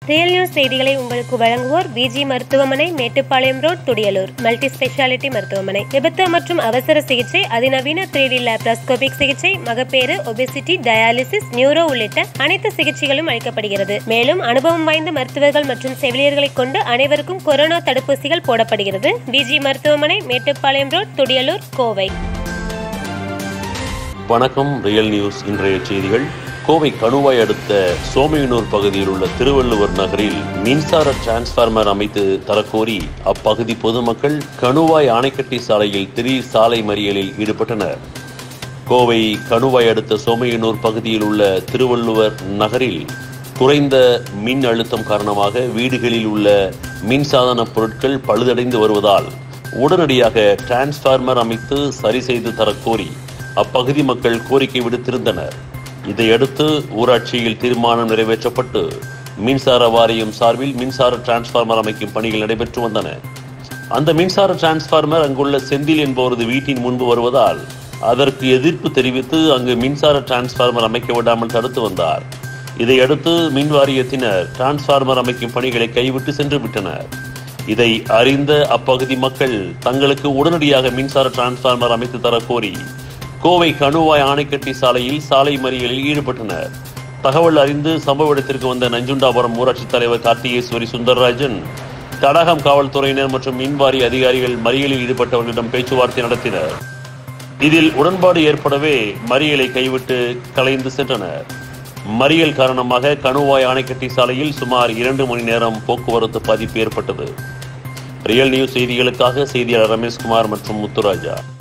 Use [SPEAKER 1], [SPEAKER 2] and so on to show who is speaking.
[SPEAKER 1] real news செய்திகளை உங்களுக்கு வழங்குவோர் பிஜி மருத்துவமனை Mettupalayam road Thudiyalur multi speciality மருத்துவமனை விபத்து மற்றும் அவசர சிகிச்சை அதிநவீன த்ரீடி லேப்ராஸ்கோபிக் சிகிச்சை மகப்பேறு ஒபிசிட்டி டயாலிசிஸ் நியூரோ உள்ளிட்ட அனைத்து சிகிச்சைகளும் அளிக்கப்படுகிறது மேலும் அனுபவம் வாய்ந்த மருத்துவர்கள் மற்றும் செவிலியர்களை கொண்டு அனைவருக்கும் கொரோனா தடுப்பூசிகள் போடப்படுகிறது பிஜி மருத்துவமனை மேட்டுப்பாளையம் ரோட் துடியலூர் கோவை
[SPEAKER 2] வணக்கம் ரியல் நியூஸ் இன்றைய செய்திகள் கோவை கணுவாய் அடுத்த சோமையனூர் பகுதியில் உள்ள திருவள்ளுவர் நகரில் மின்சார டிரான்ஸ்பார்மர் அமைத்து தரக்கோரி அப்பகுதி பொதுமக்கள் கணுவாய் ஆணைக்கட்டி சாலையில் திடீர் சாலை மறியலில் ஈடுபட்டனர் கோவை கணுவாய் அடுத்த சோமையனூர் பகுதியில் உள்ள திருவள்ளுவர் நகரில் குறைந்த மின் அழுத்தம் காரணமாக வீடுகளில் உள்ள மின்சாதன பொருட்கள் பழுதடைந்து வருவதால் உடனடியாக டிரான்ஸ்பார்மர் அமைத்து சரி செய்து தரக்கோரி அப்பகுதி மக்கள் கோரிக்கை விடுத்திருந்தனர் இதையடுத்து ஊராட்சியில் தீர்மானம் நிறைவேற்றப்பட்டு மின்சார வாரியம் சார்பில் மின்சார டிரான்ஸ்பார்மர் அமைக்கும் பணிகள் நடைபெற்று வந்தன அந்த மின்சார டிரான்ஸ்பார்மர் அங்குள்ள செந்தில் என்பவரது வீட்டின் முன்பு வருவதால் அதற்கு எதிர்ப்பு தெரிவித்து அங்கு மின்சார டிரான்ஸ்பார்மர் அமைக்க விடாமல் தடுத்து வந்தார் இதையடுத்து மின் வாரியத்தினர் டிரான்ஸ்பார்மர் அமைக்கும் பணிகளை கைவிட்டு சென்று விட்டனர் இதை அறிந்த அப்பகுதி மக்கள் தங்களுக்கு உடனடியாக மின்சார டிரான்ஸ்பார்மர் அமைத்து தர கோரி கோவை கணுவாய் ஆணைக்கட்டி சாலையில் சாலை மறியலில் ஈடுபட்டனர் தகவல் அறிந்து சம்பவ இடத்திற்கு வந்த நஞ்சுண்டாபுரம் ஊராட்சி தலைவர் கார்த்திகேஸ்வரி சுந்தரராஜன் தடகம் காவல்துறையினர் மற்றும் மின்வாரி அதிகாரிகள் மறியலில் ஈடுபட்டவர்களிடம் பேச்சுவார்த்தை நடத்தினர் இதில் உடன்பாடு ஏற்படவே மறியலை கைவிட்டு கலைந்து சென்றனர் மறியல் காரணமாக கணுவாய் ஆணைக்கட்டி சாலையில் சுமார் இரண்டு மணி நேரம் போக்குவரத்து பாதிப்பு ஏற்பட்டது ரியல் நியூஸ் செய்திகளுக்காக செய்தியாளர் ரமேஷ்குமார் மற்றும் முத்துராஜா